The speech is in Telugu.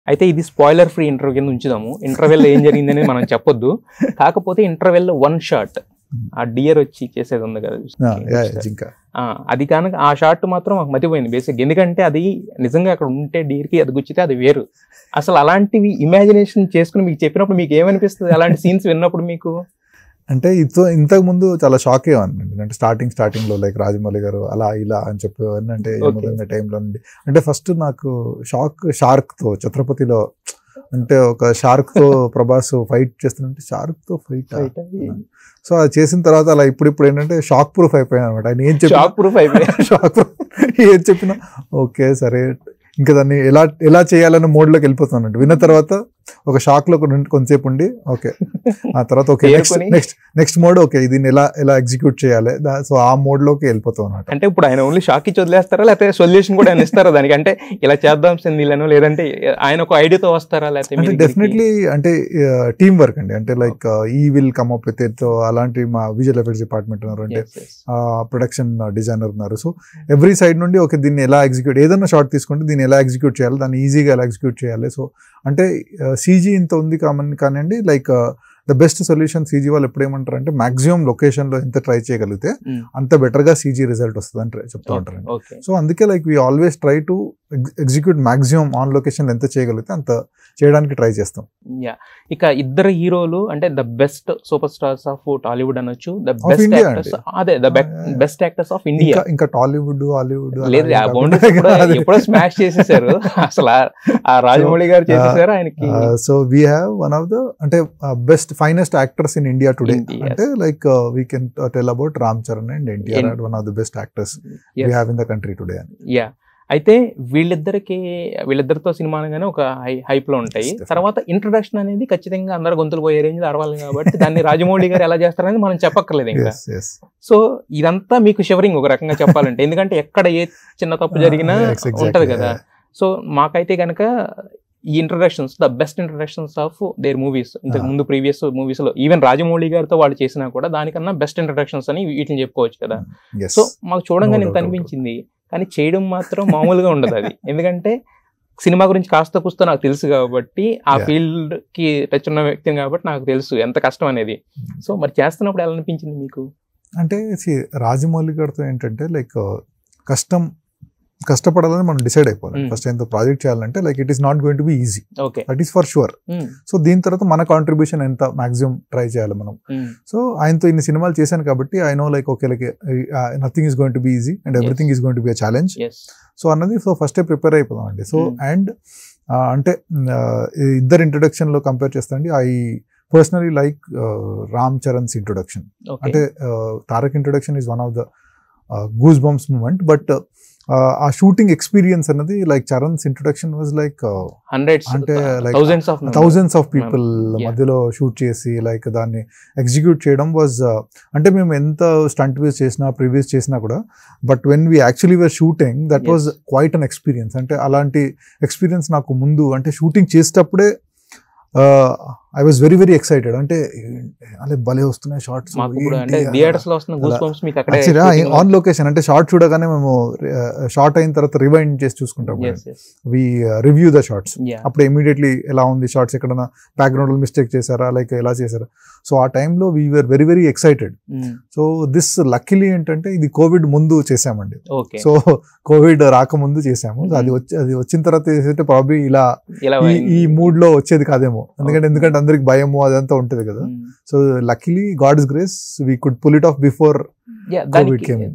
అయితే ఇది స్పాయిలర్ ఫ్రీ ఇంటర్వ్యూ కింద ఉంచుదాము ఇంటర్వెల్ ఏం జరిగింది అనేది మనం చెప్పొద్దు కాకపోతే ఇంటర్వెల్ వన్ షాట్ ఆ డియర్ వచ్చి చేసేది ఉంది కదా ఆ, యా, యా, జింక ఆ, అది కనుక ఆ షాట్ మాత్రం మాకు మతిపోయింది బేసిక్ ఎందుకంటే అది నిజంగా అక్కడ ఉంటే డీర్కి అది గుచ్చితే అది వేరు అసలు అలాంటివి ఇమాజినేషన్ చేసుకుని మీకు చెప్పినప్పుడు మీకు ఏమనిపిస్తుంది అలాంటి సీన్స్ విన్నప్పుడు మీకు అంటే ఇతో ఇంతకు ముందు చాలా షాక్ అయ్యాను అంటే స్టార్టింగ్ స్టార్టింగ్ లో లైక్ రాజమౌళి గారు అలా ఇలా అని చెప్పేవాడిని అంటే Okay. టైంలో నుండి అంటే ఫస్ట్ నాకు షాక్ షార్క్ తో ఛత్రపతిలో అంటే ఒక షార్క్ తో ప్రభాస్ ఫైట్ చేస్తుంటే షార్క్ తో ఫైట్ సో అది చేసిన తర్వాత అలా ఇప్పుడు ఇప్పుడు ఏంటంటే షాక్ ప్రూఫ్ అయిపోయాను అనమాట ఆయన ఏం చెప్పినా షాక్ ప్రూఫ్ అయిపోయి షాక్ ప్రూఫ్ ఏం చెప్పినా ఓకే సరే ఇంకా దాన్ని ఎలా ఎలా చేయాలన్న మోడ్లోకి వెళ్ళిపోతాను విన్న తర్వాత ఒక షాక్ లో కొన్ని- కొంతసేపు ఉండి ఓకే ఆ తర్వాత ఓకే నెక్స్ట్ తేరుకొని- నెక్స్ట్ నెక్స్ట్ మోడ్ ఓకే దీన్ని ఎలా ఎలా ఎగ్జిక్యూట్ చేయాలి సో ఆ మోడ్ లోకి వెళ్ళిపోతాం అనమాట అంటే ఇప్పుడు ఆయన ఓన్లీ షాక్ ఇచ్చి వదిలేస్తారా లేకపోతే సొల్యూషన్ కూడా ఆయన ఇస్తారా దానికి అంటే ఇలా చేద్దాం సింధీలను లేదంటే ఆయన ఒక ఐడియాతో వస్తారా లేకపోతే మీ అంటే దగ్గరికి? డెఫినెట్లీ అంటే టీమ్ వర్క్ అండి అంటే లైక్ ఈ will come up with it అలాంటి మా విజువల్ ఎఫెక్ట్స్ డిపార్ట్మెంట్ ఉన్నారు అంటే Yes, yes. ప్రొడక్షన్ డిజైనర్ ఉన్నారు సో ఎవ్రీ సైడ్ నుండి ఓకే దీన్ని ఎలా ఎగ్జిక్యూట్ ఏదైనా షార్ట్ తీసుకుంటే దీన్ని ఎలా ఎగ్జిక్యూట్ చేయాలి దాన్ని ఈజీగా ఎలా ఎగ్జిక్యూట్ చేయాలి సో అంటే సీజీ ఇంత ఉంది కామన్ కానివ్వండి like the best solution CG వాళ్ళు ఎప్పుడు ఏమంటారు అంటే మాక్సిమం లొకేషన్లో ఎంత ట్రై చేయగలిగితే Mm. అంత బెటర్గా సీజీ రిజల్ట్ వస్తుంది అని చెప్తూ ఉంటారండి ఓకే సో అందుకే like we always try to execute maximum on location ఎంత చేయగలిగితే అంత చేయడానికి ట్రై చేస్తాం యా ఇక ఇద్దరు హీరోలు అంటే the best super stars of Tollywood అనొచ్చు the Of best India actors అండి. అదే the Ah, yeah. Best actors of India ఇంకా ఇంకా టాలీవుడ్ హాలీవుడ్ లేదు ఆ బౌండరీస్ ఎప్పుడో స్మాష్ చేసేసారు అసలు ఆ- ఆ రాజమౌళి గారు చేసేసారు ఆయనకి so we have one of the అంటే best finest actors in India today India, అంటే like we can tell about Ram Charan and NTR In- one of the best actors Yes. We have in the country today అని యా అయితే వీళ్ళిద్దరికి వీళ్ళిద్దరితో సినిమా అనగానే ఒక హై హైప్ లో ఉంటాయి Yes, definitely. తర్వాత ఇంట్రడక్షన్ అనేది ఖచ్చితంగా అందరు గొంతులు పోయే రేంజ్ అరవాలి కాబట్టి దాన్ని రాజమౌళి గారు ఎలా చేస్తారనేది మనం చెప్పక్కర్లేదు ఇంకా ఎస్ ఎస్ సో ఇదంతా మీకు షివరింగ్ ఒక రకంగా చెప్పాలంటే ఎందుకంటే ఎక్కడ ఏ చిన్న తప్పు జరిగినా ఉంటది కదా సో మాకైతే కనుక ఈ introductions the best introductions of their movies ఇంతకు Ah. ముందు ప్రీవియస్ మూవీస్ లో ఈవెన్ రాజమౌళి గారితో వాళ్ళు చేసినా కూడా దానికన్నా బెస్ట్ ఇంట్రడక్షన్స్ అని వీటిని చెప్పుకోవచ్చు కదా ఎస్ సో మాకు చూడంగానే No ఇంత doubt, అనిపించింది కానీ చేయడం మాత్రం మామూలుగా ఉండదు అది ఎందుకంటే సినిమా గురించి కాస్త కూస్తో నాకు తెలుసు కాబట్టి ఆ Yeah. ఫీల్డ్ కి టచ్ ఉన్న వ్యక్తిని కాబట్టి నాకు తెలుసు ఎంత కష్టం అనేది సో మరి చేస్తున్నప్పుడు ఎలా అనిపించింది మీకు అంటే see, రాజమౌళి గారితో ఏంటంటే లైక్ కష్టం కష్టపడాలని మనం డిసైడ్ అయిపోవాలి Mm. ఫస్ట్ ఎంత ప్రాజెక్ట్ చేయాలంటే like it is not going to be easy okay that is for sure so దీని తర్వాత మన కాంట్రిబ్యూషన్ ఎంత మాక్సిమం ట్రై చేయాలి మనం సో ఆయనతో ఇన్ని సినిమాలు చేశాను కాబట్టి I know like okay like nothing is going to be easy and everything is going to be a challenge yes so అన్నది సో ఫస్టే ప్రిపేర్ అయిపోదాం అండి సో Mm. అండ్ అంటే ఆ, ఈ ఇద్దరు introduction లో కంపేర్ చేస్తా అండి I personally like Ram Charan's introduction okay అంటే Tarak introduction is one of the goose bumps moment but ఆ షూటింగ్ ఎక్స్పీరియన్స్ అన్నది like Charan's introduction was like hundreds అంటే like thousands of thousands of people Yeah. మధ్యలో షూట్ చేసి లైక్ దాన్ని ఎగ్జిక్యూట్ చేయడం వాజ్ అంటే మేము ఎంత స్టంట్ వేస్ చేసినా ప్రివ్యూస్ చేసినా కూడా but when we actually were shooting that was Yes. Quite an experience అంటే అలాంటి ఎక్స్పీరియన్స్ నాకు ముందు అంటే షూటింగ్ చేసేటప్పుడే I was very very excited అంటే అదే భలే వస్తున్నాయి షార్ట్స్ మాకు కూడా అంటే థియేటర్స్ లో వస్తున్న గూస్ బంప్స్ మీకు అక్కడే ఆన్ లొకేషన్ అంటే షార్ట్ చూడగానే మేము షార్ట్ అయిన తర్వాత రివైండ్ చేసి చూసుకుంటాం వి రివ్యూ ద షార్ట్స్ అప్పుడు ఇమీడియట్లీ ఎలా ఉంది షార్ట్స్ ఎక్కడైనా బ్యాక్గ్రౌండ్ మిస్టేక్ చేశారా లైక్ ఎలా చేశారా సో ఆ టైంలో we were very very excited so this luckily ఏంటంటే ఇది కోవిడ్ ముందు చేసామండి ఓకే సో కోవిడ్ రాకముందు చేసాము So అది వచ్చి అది వచ్చిన తర్వాత చేసేటే ప్రాబ్లీ ఇలా ఇలా ఈ ఈ మూడ్ లో వచ్చేది కాదేమో ఎందుకంటే ఎందుకంటే అందరికి భయము అదంతా ఉంటది కదా so luckily god's grace we could pull it off before Yeah, COVID దానికి came in.